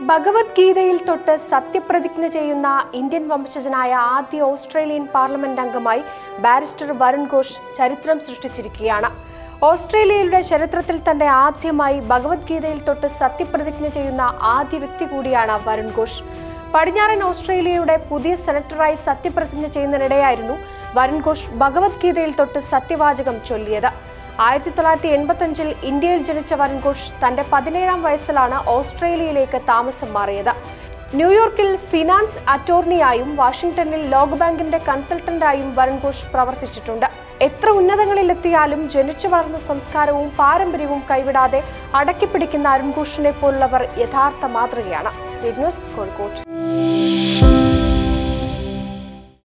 ഭഗവത്ഗീതയിൽ തൊട്ട് സത്യപ്രതിജ്ഞ ചെയ്യുന്ന ഇന്ത്യൻ വംശജനായ ആദ്യ ഓസ്ട്രേലിയൻ പാർലമെന്റ് അംഗമായി ബാരിസ്റ്റർ വരുൺ ഘോഷ് ചരിത്രം സൃഷ്ടിച്ചിരിക്കുകയാണ് ഓസ്ട്രേലിയയുടെ ചരിത്രത്തിൽ തന്നെ ആദ്യമായി ഭഗവത്ഗീതയിൽ തൊട്ട് സത്യപ്രതിജ്ഞ ചെയ്യുന്ന ആദ്യ വ്യക്തി കൂടിയാണ് വരുൺ ഘോഷ് പടിഞ്ഞാറൻ ഓസ്ട്രേലിയയുടെ പുതിയ സെനറ്ററായി സത്യപ്രതിജ്ഞ ചെയ്യുന്നതിനിടെയായിരുന്നു വരുൺ ഘോഷ് ഭഗവത്ഗീതയിൽ തൊട്ട് സത്യവാചകം ചൊല്ലിയത് ആയിരത്തി തൊള്ളായിരത്തി എൺപത്തഞ്ചിൽ ഇന്ത്യയിൽ ജനിച്ച വരുൺ ഘോഷ് തന്റെ പതിനേഴാം വയസ്സിലാണ് ഓസ്ട്രേലിയയിലേക്ക് താമസം മാറിയത് ന്യൂയോർക്കിൽ ഫിനാൻസ് അറ്റോർണിയായും വാഷിംഗ്ടണിൽ ലോകബാങ്കിന്റെ കൺസൾട്ടന്റായും വരുൺ ഘോഷ് പ്രവർത്തിച്ചിട്ടുണ്ട് എത്ര ഉന്നതങ്ങളിലെത്തിയാലും ജനിച്ചു വളർന്ന സംസ്കാരവും പാരമ്പര്യവും കൈവിടാതെ അടക്കിപ്പിടിക്കുന്ന അരുൺ ഘോഷിനെ പോലുള്ളവർ യഥാർത്ഥ മാതൃകയാണ് സിഡ് ന്യൂസ് കോഴിക്കോട്